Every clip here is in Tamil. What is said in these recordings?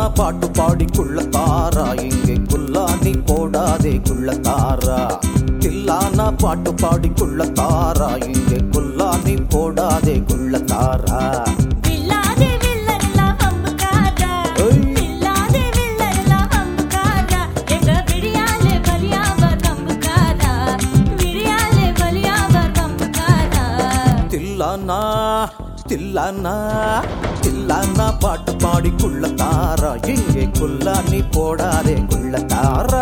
பாட்டு பாடிக்குள்ள தாரா இங்கே குல்லானி போடாதே குள்ள தாரா தில்லானா பாட்டு பாடிக்குள்ள தாரா இங்கே குல்லானி போடாதே குள்ள தாரா வில்லாதே வில்லெல்லாம் வம்புக்காரா. ஏய். வில்லாதே வில்லெல்லாம் வம்புக்காரா. எங்க விழியாலே பலியாவர் வம்புக்காரா. விழியாலே பலியாவர் வம்புக்காரா. தில்லானா தில்லானா தில்லானா பாட்டு பாடிக்குள்ள தாரா இங்கே குல்லானி போடாதே குள்ள தாரா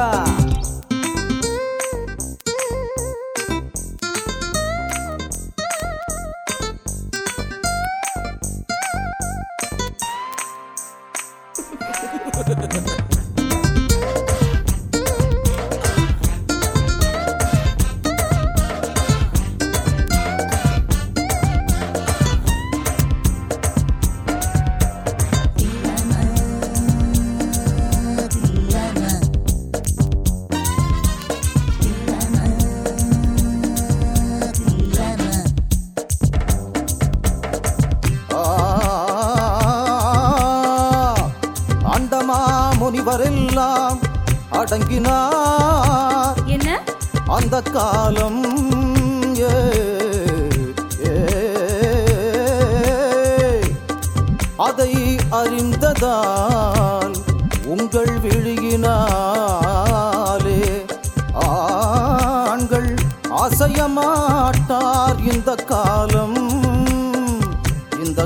அண்டமா முனிவரெல்லாம் அடங்கினார் என்ன அந்த காலம் ஏ, ஏ, அதை அறிந்ததால் உங்கள் விழியினாலே ஆண்கள் அசையமாட்டார் இந்த காலம் இந்த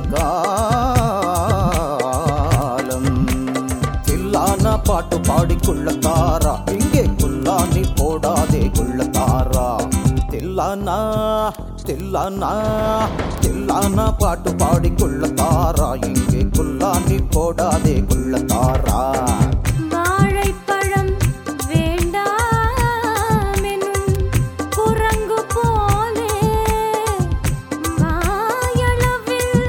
காலம் தில்லான பாட்டு பாடிக்குள்ள தாரா இங்கே குல்லானி போடாதே குள்ள தாரா தில்லானா தில்லானா தில்லானா பாட்டு பாடிக்குள்ள தாரா இங்கே குல்லானி போடாதே குள்ள தாரா வாழைப்பழம் வேண்டாம் எனும் குரங்கு போலே வாயளவில்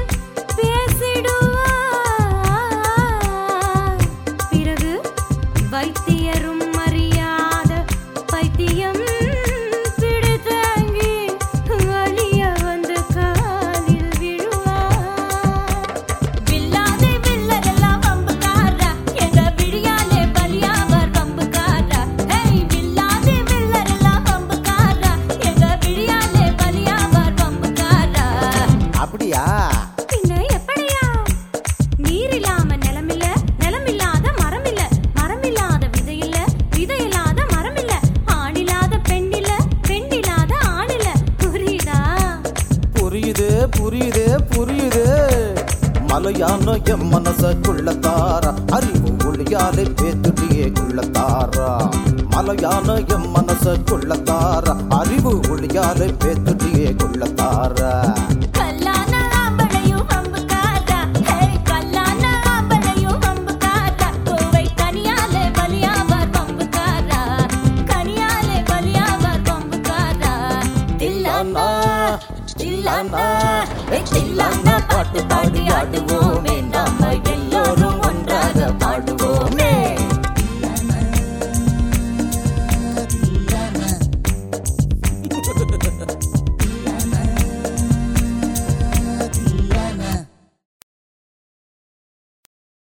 பேசிடுவார் பிறகு வைத்தியரும் அறியாத பைத்தியம் பிடித்தாங்கி வலிய வந்து காலில் விழுவார் வில்லாதே வில்லரெல்லாம் வம்புக்காரா எங்க விழியாலே பலியாவர் வம்புக்காரா ஹேய் வில்லாதே வில்லரெல்லாம் வம்புக்காரா எங்க விழியாலே பலியாவர் வம்புக்காரா அப்படியா பின்ன எப்படியா நீர் இல்லாம நிலமில்ல நிலமில்லாத மரமில்ல மரமில்லாத விதை இல்ல விதை இல்லாத மரமில்ல ஆணில்லாத பெண்ணில்ல பெண்ணில்லாத ஆணில்ல புரியுதா புரியுது புரியுது புரியுது மலையான எம் மனசுக்குள்ள தாரா அறிவு ஒளியாலே பேத்துட்டியே குள்ள தாரா மலையான எம் மனசுக்குள்ள தாரா அறிவு ஒளியாலே பேத்துட்டியே குள்ள தாரா கல்லான ஆம்பளையும் வம்புக்காரா ஹேய் கல்லான ஆம்பளையும் வம்புக்காரா கோவை கனியாலே பலியாவர் வம்புக்காரா கனியாலே பலியாவர் வம்புக்காரா தில்லானா தில்லானா ஏய் தில்லானா பாட்டு பாடி ஆடுவோமே நாம எல்லோரும்